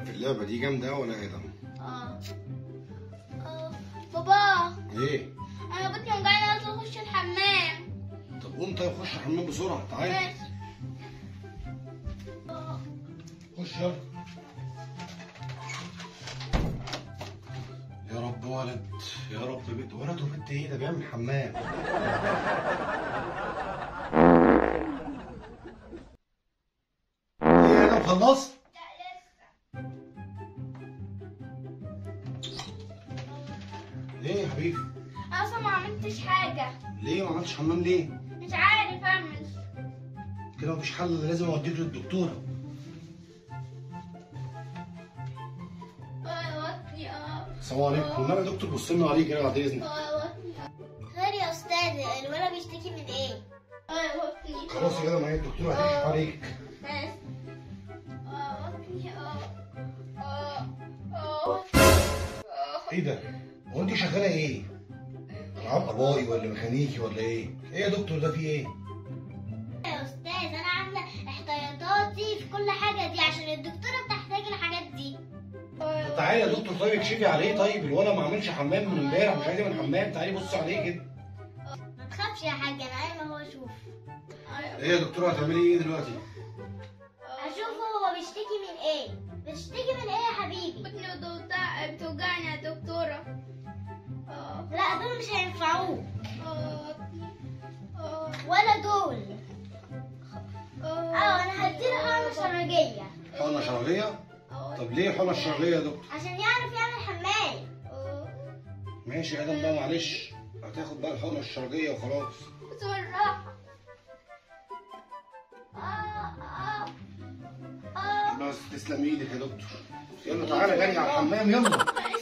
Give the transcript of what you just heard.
في اللعبة دي جامدة أوي ولا يا آدم؟ اه اه بابا إيه؟ انا بطني وجعاني عايزه اخش الحمام طب قوم طيب خش الحمام بسرعة تعالى ماشي آه. خش يلا يا رب ولد يا رب بنت ولد وبنت ايه ده بيعمل حمام ايه يا ادم خلصت؟ ليه يا حبيبي؟ انا اصلا ما عملتش حاجه ليه ما عملتش حمام ليه؟ مش عارف اعمل كده مفيش حل لازم اوديك للدكتورة اه بطني اه السلام عليكم والنبي يا دكتور بص لنا عليك كده بعد اذنك اه بطني خير يا استاذ الولد بيشتكي من ايه اه بطني خلاص كده ما هي الدكتورة هتكشف عليك بس اه بطني اه اه اه ايه ده؟ هو انت شغاله ايه؟ العاب اباي ولا ميكانيكي ولا ايه؟ ايه يا دكتور ده في ايه؟ يا استاذ انا عامله احتياطاتي في كل حاجه دي عشان الدكتوره بتحتاج الحاجات دي طب تعالى يا دكتور طيب اكشفي عليه طيب الولد ما عملش حمام من امبارح مش عايز يعمل حمام تعالي بص عليه كده ما تخافش يا حاج انا قايمه هو اشوف ايه يا دكتوره هتعملي ايه دلوقتي؟ اشوف هو بيشتكي من ايه بتشتكي من ايه يا حبيبي بطني بتوجع- بتوجعني يا دكتورة اه لا دول مش هينفعوك اه بطني اه ولا دول اه اه انا هديله حقنه شرجيه حقنه شرجيه؟ اه طب ليه حقنه شرجيه يا دكتور؟ عشان يعرف يعمل حمام اه ماشي يا ادم بقى معلش هتاخد بقى الحقنه الشرجيه وخلاص بسرعة اه اه اه بس تسلم ايدك يا دكتور يلا تعالى جري على الحمام يلا